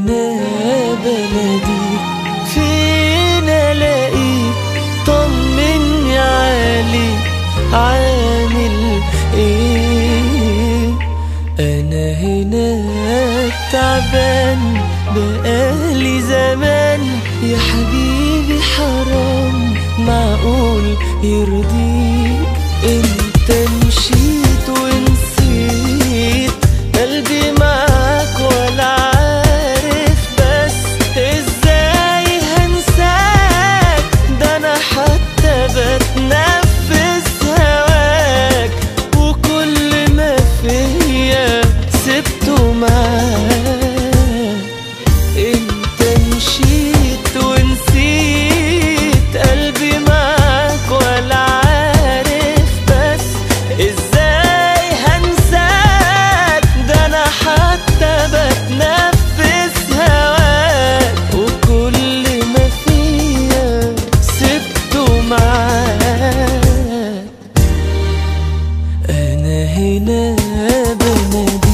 هنا بناديك فين الاقيك طمني عليك عامل ايه انا هنا تعبان بقالي زمان يا حبيبي حرام معقول يرضيك انت مشيت ونسيت قلبي معاك ولا عارف بس ازاي هنساك ده انا حتى بتنفس هواك وكل ما فيا سبته معاك انت مشيت ونسيت قلبي معاك ولا عارف بس ازاي هنساك ده انا حتى بتنفس هواك وكل ما فيا سبته معاك انا هنا بنادي